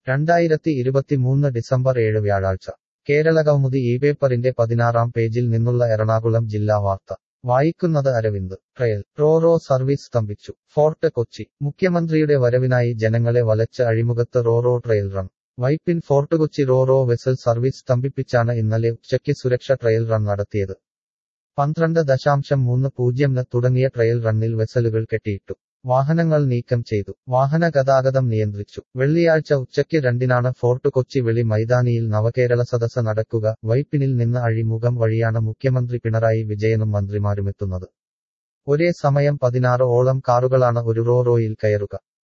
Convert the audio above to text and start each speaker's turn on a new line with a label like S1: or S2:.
S1: രണ്ടായിരത്തി ഇരുപത്തിമൂന്ന് ഡിസംബർ ഏഴ് വ്യാഴാഴ്ച കേരളകൗമുദി ഈ പേപ്പറിന്റെ പതിനാറാം പേജിൽ നിന്നുള്ള എറണാകുളം ജില്ലാ വാർത്ത വായിക്കുന്നത് അരവിന്ദ് ട്രയൽ റോറോ സർവീസ് സ്തംഭിച്ചു ഫോർട്ട് കൊച്ചി മുഖ്യമന്ത്രിയുടെ വരവിനായി ജനങ്ങളെ വലച്ച് അഴിമുഖത്ത് roro trial run Vypin Fort Kochi roro vessel service സ്തംഭിപ്പിച്ചാണ് ഇന്നലെ ഉച്ചയ്ക്ക് സുരക്ഷ ട്രയൽ റൺ നടത്തിയത് പന്ത്രണ്ട് ദശാംശം മൂന്ന് പൂജ്യംന് തുടങ്ങിയ ട്രയൽ റണ്ണിൽ വെസലുകൾ കെട്ടിയിട്ടു വാഹനങ്ങൾ നീക്കം ചെയ്തു വാഹന ഗതാഗതം നിയന്ത്രിച്ചു വെള്ളിയാഴ്ച ഉച്ചയ്ക്ക് രണ്ടിനാണ് ഫോർട്ട് കൊച്ചി വെളി മൈതാനിയിൽ നവകേരള സദസ്സ് നടക്കുക വൈപ്പിനിൽ നിന്ന് അഴിമുഖം വഴിയാണ് മുഖ്യമന്ത്രി പിണറായി വിജയനും മന്ത്രിമാരുമെത്തുന്നത് ഒരേ സമയം പതിനാറ് ഓളം കാറുകളാണ് ഒരു റോറോയിൽ കയറുക